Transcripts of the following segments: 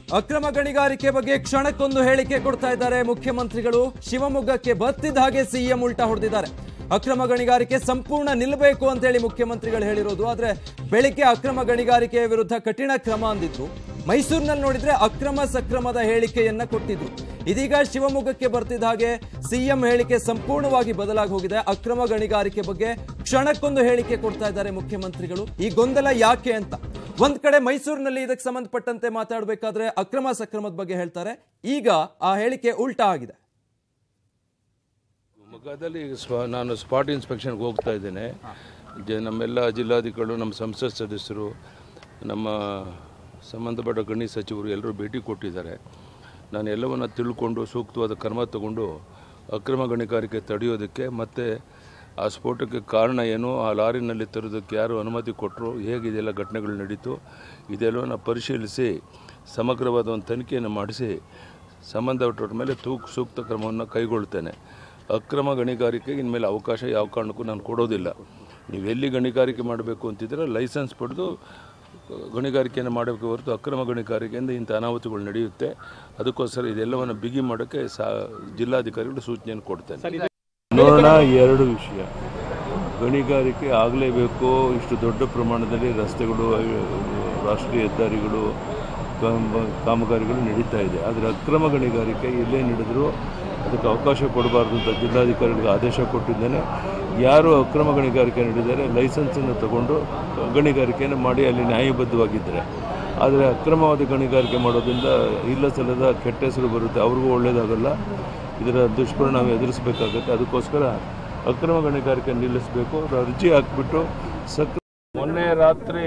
ಅಕ್ರಮ ಗಣಿಗಾರಿಕೆ ಬಗ್ಗೆ ಕ್ಷಣಕ್ಕೊಂದು ಹೇಳಿಕೆ ಕೊಡ್ತಾ ಇದ್ದಾರೆ ಮುಖ್ಯಮಂತ್ರಿಗಳು ಶಿವಮೊಗ್ಗಕ್ಕೆ ಬತ್ತಿದ ಹಾಗೆ ಸಿಎಂ ಉಲ್ಟಾ ಹೊಡೆದಿದ್ದಾರೆ ಅಕ್ರಮ ಗಣಿಗಾರಿಕೆ ಸಂಪೂರ್ಣ ನಿಲ್ಲಬೇಕು ಅಂತೇಳಿ ಮುಖ್ಯಮಂತ್ರಿಗಳು ಹೇಳಿರೋದು ಆದ್ರೆ ಬೆಳಿಗ್ಗೆ ಅಕ್ರಮ ಗಣಿಗಾರಿಕೆಯ ವಿರುದ್ಧ ಕಠಿಣ ಕ್ರಮ ಅಂದಿದ್ರು ಮೈಸೂರಿನಲ್ಲಿ ನೋಡಿದ್ರೆ ಅಕ್ರಮ ಸಕ್ರಮದ ಹೇಳಿಕೆಯನ್ನ ಕೊಟ್ಟಿದ್ರು ಇದೀಗ ಶಿವಮೊಗ್ಗಕ್ಕೆ ಬರ್ತಿದ್ದ ಹಾಗೆ ಸಿಎಂ ಹೇಳಿಕೆ ಸಂಪೂರ್ಣವಾಗಿ ಬದಲಾಗಿ ಹೋಗಿದೆ ಅಕ್ರಮ ಗಣಿಗಾರಿಕೆ ಬಗ್ಗೆ ಕ್ಷಣಕ್ಕೊಂದು ಹೇಳಿಕೆ ಕೊಡ್ತಾ ಇದ್ದಾರೆ ಮುಖ್ಯಮಂತ್ರಿಗಳು ಈ ಗೊಂದಲ ಯಾಕೆ ಅಂತ ಒಂದ್ ಕಡೆ ಮೈಸೂರಿನಲ್ಲಿ ಇದಕ್ಕೆ ಸಂಬಂಧಪಟ್ಟಂತೆ ಮಾತಾಡಬೇಕಾದ್ರೆ ಅಕ್ರಮ ಸಕ್ರಮದ ಬಗ್ಗೆ ಹೇಳ್ತಾರೆ ಈಗ ಆ ಹೇಳಿಕೆ ಉಲ್ಟಾ ಆಗಿದೆ ಶಿವಮೊಗ್ಗದಲ್ಲಿ ಈಗ ಸ್ವ ನಾನು ಸ್ಪಾಟ್ ಇನ್ಸ್ಪೆಕ್ಷನ್ಗೆ ಹೋಗ್ತಾ ಇದ್ದೇನೆ ಜ ನಮ್ಮೆಲ್ಲ ಜಿಲ್ಲಾಧಿಕಾರಿಗಳು ನಮ್ಮ ಸಂಸತ್ ಸದಸ್ಯರು ನಮ್ಮ ಸಂಬಂಧಪಟ್ಟ ಗಣಿ ಸಚಿವರು ಎಲ್ಲರೂ ಭೇಟಿ ಕೊಟ್ಟಿದ್ದಾರೆ ನಾನು ಎಲ್ಲವನ್ನು ತಿಳ್ಕೊಂಡು ಸೂಕ್ತವಾದ ಕ್ರಮ ತಗೊಂಡು ಅಕ್ರಮ ಗಣಿಗಾರಿಕೆ ತಡೆಯೋದಕ್ಕೆ ಮತ್ತು ಆ ಸ್ಫೋಟಕ್ಕೆ ಕಾರಣ ಏನು ಆ ಲಾರಿನಲ್ಲಿ ತರೋದಕ್ಕೆ ಯಾರು ಅನುಮತಿ ಕೊಟ್ಟರು ಹೇಗೆ ಇದೆಲ್ಲ ಘಟನೆಗಳು ನಡೀತು ಇದೆಲ್ಲವನ್ನು ಪರಿಶೀಲಿಸಿ ಸಮಗ್ರವಾದ ಒಂದು ತನಿಖೆಯನ್ನು ಮಾಡಿಸಿ ಸಂಬಂಧಪಟ್ಟವ್ರ ಮೇಲೆ ತೂಕ್ ಸೂಕ್ತ ಕ್ರಮವನ್ನು ಕೈಗೊಳ್ತೇನೆ ಅಕ್ರಮ ಗಣಿಗಾರಿಕೆಗೆ ಇನ್ಮೇಲೆ ಅವಕಾಶ ಯಾವ ಕಾರಣಕ್ಕೂ ನಾನು ಕೊಡೋದಿಲ್ಲ ನೀವು ಎಲ್ಲಿ ಗಣಿಗಾರಿಕೆ ಮಾಡಬೇಕು ಅಂತಿದ್ರೆ ಲೈಸೆನ್ಸ್ ಪಡೆದು ಗಣಿಗಾರಿಕೆಯನ್ನು ಮಾಡಬೇಕು ಹೊರತು ಅಕ್ರಮ ಗಣಿಗಾರಿಕೆಯಿಂದ ಇಂಥ ಅನಾಹುತಗಳು ನಡೆಯುತ್ತೆ ಅದಕ್ಕೋಸ್ಕರ ಇದೆಲ್ಲವನ್ನು ಬಿಗಿ ಮಾಡೋಕ್ಕೆ ಸಾ ಜಿಲ್ಲಾಧಿಕಾರಿಗಳು ಸೂಚನೆಯನ್ನು ಕೊಡ್ತೇನೆ ನೋಡೋಣ ಎರಡು ವಿಷಯ ಗಣಿಗಾರಿಕೆ ಆಗಲೇಬೇಕು ಇಷ್ಟು ದೊಡ್ಡ ಪ್ರಮಾಣದಲ್ಲಿ ರಸ್ತೆಗಳು ರಾಷ್ಟ್ರೀಯ ಹೆದ್ದಾರಿಗಳು ಕಾಮ- ಕಾಮಗಾರಿಗಳು ನಡೀತಾ ಇದೆ ಆದರೆ ಅಕ್ರಮ ಗಣಿಗಾರಿಕೆ ಎಲ್ಲೇ ನಡೆದರೂ ಅದಕ್ಕೆ ಅವಕಾಶ ಕೊಡಬಾರ್ದು ಅಂತ ಜಿಲ್ಲಾಧಿಕಾರಿಗಳಿಗೆ ಆದೇಶ ಕೊಟ್ಟಿದ್ದೇನೆ ಯಾರು ಅಕ್ರಮ ಗಣಿಗಾರಿಕೆ ನಡೆದಿದ್ದಾರೆ ಲೈಸೆನ್ಸನ್ನು ತಗೊಂಡು ಗಣಿಗಾರಿಕೆಯನ್ನು ಮಾಡಿ ಅಲ್ಲಿ ನ್ಯಾಯಬದ್ಧವಾಗಿದ್ದರೆ ಆದರೆ ಅಕ್ರಮವಾದ ಗಣಿಗಾರಿಕೆ ಮಾಡೋದ್ರಿಂದ ಇಲ್ಲ ಸಲ್ಲದ ಕೆಟ್ಟ ಹೆಸರು ಬರುತ್ತೆ ಅವ್ರಿಗೂ ಒಳ್ಳೆಯದಾಗಲ್ಲ ಇದರ ದುಷ್ಪರಿಣಾಮ ಎದುರಿಸಬೇಕಾಗುತ್ತೆ ಅದಕ್ಕೋಸ್ಕರ ಅಕ್ರಮ ಗಣಿಗಾರಿಕೆ ನಿಲ್ಲಿಸಬೇಕು ಅವ್ರು ಅರ್ಜಿ ಹಾಕ್ಬಿಟ್ಟು ಸಕ್ರ ಮೊನ್ನೆ ರಾತ್ರಿ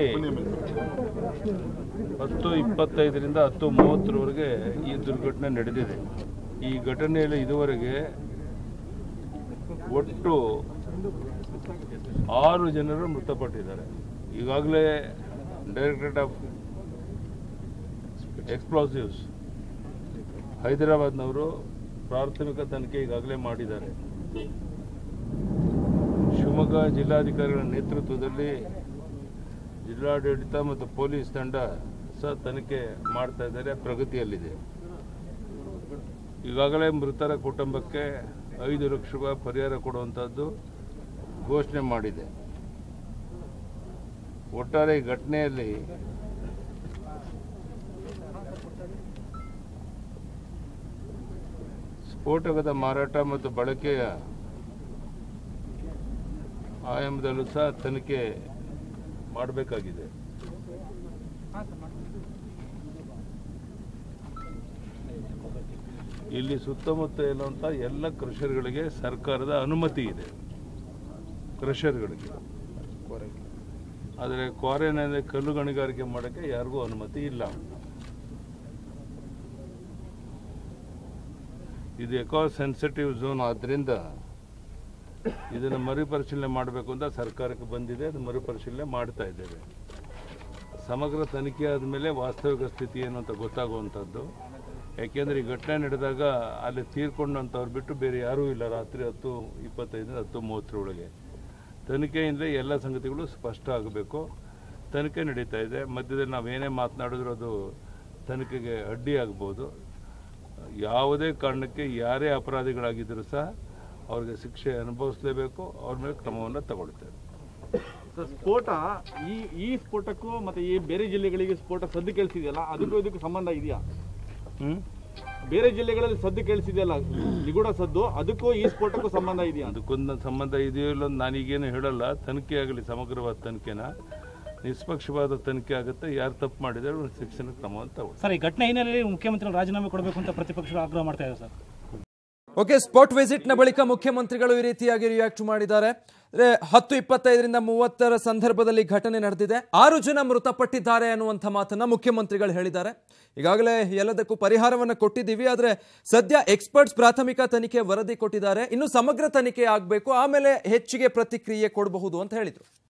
ಹತ್ತು ಇಪ್ಪತ್ತೈದರಿಂದ ಹತ್ತು ಮೂವತ್ತರವರೆಗೆ ಈ ದುರ್ಘಟನೆ ನಡೆದಿದೆ ಈ ಘಟನೆಯಲ್ಲಿ ಇದುವರೆಗೆ ಒಟ್ಟು ಆರು ಜನರು ಮೃತಪಟ್ಟಿದ್ದಾರೆ ಈಗಾಗಲೇ ಡೈರೆಕ್ಟರೇಟ್ ಆಫ್ ಎಕ್ಸ್ಪ್ಲೋಸಿವ್ಸ್ ಹೈದರಾಬಾದ್ನವರು ಪ್ರಾಥಮಿಕ ತನಿಖೆ ಈಗಾಗಲೇ ಮಾಡಿದ್ದಾರೆ ಶಿವಮೊಗ್ಗ ಜಿಲ್ಲಾಧಿಕಾರಿಗಳ ನೇತೃತ್ವದಲ್ಲಿ ಜಿಲ್ಲಾಡಳಿತ ಮತ್ತು ಪೊಲೀಸ್ ತಂಡ ಸಹ ತನಿಖೆ ಮಾಡ್ತಾ ಇದ್ದಾರೆ ಪ್ರಗತಿಯಲ್ಲಿದೆ ಈಗಾಗಲೇ ಮೃತರ ಕುಟುಂಬಕ್ಕೆ ಐದು ಲಕ್ಷ ರೂಪಾಯಿ ಪರಿಹಾರ ಕೊಡುವಂಥದ್ದು ಘೋಷಣೆ ಮಾಡಿದೆ ಒಟ್ಟಾರೆ ಈ ಘಟನೆಯಲ್ಲಿ ಸ್ಫೋಟಕದ ಮಾರಾಟ ಮತ್ತು ಬಳಕೆಯ ಆಯಾಮದಲ್ಲೂ ಸಹ ತನಿಖೆ ಮಾಡಬೇಕಾಗಿದೆ ಇಲ್ಲಿ ಸುತ್ತಮುತ್ತ ಇರುವಂಥ ಎಲ್ಲ ಕ್ರಷರ್ಗಳಿಗೆ ಸರ್ಕಾರದ ಅನುಮತಿ ಇದೆ ಕ್ರಷರ್ಗಳಿಗೆ ಆದರೆ ಕ್ವಾರೆನಲ್ಲಿ ಕಲ್ಲು ಗಣಿಗಾರಿಕೆ ಮಾಡೋಕ್ಕೆ ಯಾರಿಗೂ ಅನುಮತಿ ಇಲ್ಲ ಇದು ಎಕೋ ಸೆನ್ಸಿಟಿವ್ ಝೋನ್ ಆದ್ದರಿಂದ ಇದನ್ನು ಮರುಪರಿಶೀಲನೆ ಮಾಡಬೇಕು ಅಂತ ಸರ್ಕಾರಕ್ಕೆ ಬಂದಿದೆ ಅದು ಮರುಪರಿಶೀಲನೆ ಮಾಡ್ತಾ ಇದ್ದೇವೆ ಸಮಗ್ರ ತನಿಖೆ ಆದಮೇಲೆ ವಾಸ್ತವಿಕ ಸ್ಥಿತಿ ಏನು ಅಂತ ಗೊತ್ತಾಗುವಂಥದ್ದು ಯಾಕೆಂದರೆ ಈ ಘಟನೆ ನಡೆದಾಗ ಅಲ್ಲಿ ತೀರ್ಕೊಂಡಂಥವ್ರು ಬಿಟ್ಟು ಬೇರೆ ಯಾರೂ ಇಲ್ಲ ರಾತ್ರಿ ಹತ್ತು ಇಪ್ಪತ್ತೈದರಿಂದ ಹತ್ತು ಮೂವತ್ತರೊಳಗೆ ತನಿಖೆಯಿಂದ ಎಲ್ಲ ಸಂಗತಿಗಳು ಸ್ಪಷ್ಟ ಆಗಬೇಕು ತನಿಖೆ ನಡೀತಾ ಇದೆ ಮಧ್ಯದಲ್ಲಿ ನಾವೇನೇ ಮಾತನಾಡಿದ್ರು ಅದು ತನಿಖೆಗೆ ಅಡ್ಡಿ ಆಗ್ಬೋದು ಯಾವುದೇ ಕಾರಣಕ್ಕೆ ಯಾರೇ ಅಪರಾಧಿಗಳಾಗಿದ್ದರೂ ಸಹ ಅವ್ರಿಗೆ ಶಿಕ್ಷೆ ಅನುಭವಿಸಲೇಬೇಕು ಅವ್ರ ಮೇಲೆ ಕ್ರಮವನ್ನು ತಗೊಳ್ತೇವೆ ಸರ್, ಸ್ಫೋಟ ಈ ಈ ಸ್ಫೋಟಕ್ಕೂ ಮತ್ತೆ ಈ ಬೇರೆ ಜಿಲ್ಲೆಗಳಿಗೆ ಸ್ಫೋಟ ಸದ್ದು ಕೇಳಿಸಿದೆಯಲ್ಲ ಅದಕ್ಕೂ ಇದಕ್ಕೂ ಸಂಬಂಧ ಇದೆಯಾ ಬೇರೆ ಜಿಲ್ಲೆಗಳಲ್ಲಿ ಸದ್ದು ಕೇಳಿಸಿದೆಯಲ್ಲ ನಿಗೂಢ ಸದ್ದು ಅದಕ್ಕೂ ಈ ಸ್ಫೋಟಕ್ಕೂ ಸಂಬಂಧ ಇದೆಯಾ ಅದಕ್ಕೊಂದು ಸಂಬಂಧ ಇದೆಯೋ ಇಲ್ಲ ಅಂತ ನಾನೀಗೇನು ಹೇಳಲ್ಲ ತನಿಖೆ ಆಗಲಿ ಸಮಗ್ರವಾದ ತನಿಖೆನ ನಿಷ್ಪಕ್ಷವಾದ ತನಿಖೆ ಆಗುತ್ತೆ ಯಾರು ತಪ್ಪು ಮಾಡಿದರೆ ಅವ್ರ ಶಿಕ್ಷಣ ಕ್ರಮವನ್ನು ತಗೊಳ್ಳಿ ಸರ್ ಈ ಘಟನೆ ಹಿನ್ನೆಲೆಯಲ್ಲಿ ಮುಖ್ಯಮಂತ್ರಿಗಳು ರಾಜೀನಾಮೆ ಕೊಡಬೇಕು ಅಂತ ಪ್ರತಿಪಕ್ಷಗಳು ಆಗ್ರಹ ಮಾಡ್ತಾ ಇದ್ದಾರೆ ಸರ್ ಓಕೆ ಸ್ಪಾಟ್ ವಿಸಿಟ್ ನ ಬಳಿಕ ಮುಖ್ಯಮಂತ್ರಿಗಳು ಈ ರೀತಿಯಾಗಿ ರಿಯಾಕ್ಟ್ ಮಾಡಿದ್ದಾರೆ ಅಂದ್ರೆ ಹತ್ತು ಇಪ್ಪತ್ತೈದರಿಂದ ಮೂವತ್ತರ ಸಂದರ್ಭದಲ್ಲಿ ಘಟನೆ ನಡೆದಿದೆ ಆರು ಜನ ಮೃತಪಟ್ಟಿದ್ದಾರೆ ಅನ್ನುವಂಥ ಮಾತನ್ನ ಮುಖ್ಯಮಂತ್ರಿಗಳು ಹೇಳಿದ್ದಾರೆ ಈಗಾಗಲೇ ಎಲ್ಲದಕ್ಕೂ ಪರಿಹಾರವನ್ನು ಕೊಟ್ಟಿದ್ದೀವಿ ಆದ್ರೆ ಸದ್ಯ ಎಕ್ಸ್ಪರ್ಟ್ಸ್ ಪ್ರಾಥಮಿಕ ತನಿಖೆ ವರದಿ ಕೊಟ್ಟಿದ್ದಾರೆ ಇನ್ನು ಸಮಗ್ರ ತನಿಖೆ ಆಗಬೇಕು ಆಮೇಲೆ ಹೆಚ್ಚಿಗೆ ಪ್ರತಿಕ್ರಿಯೆ ಕೊಡಬಹುದು ಅಂತ ಹೇಳಿದ್ರು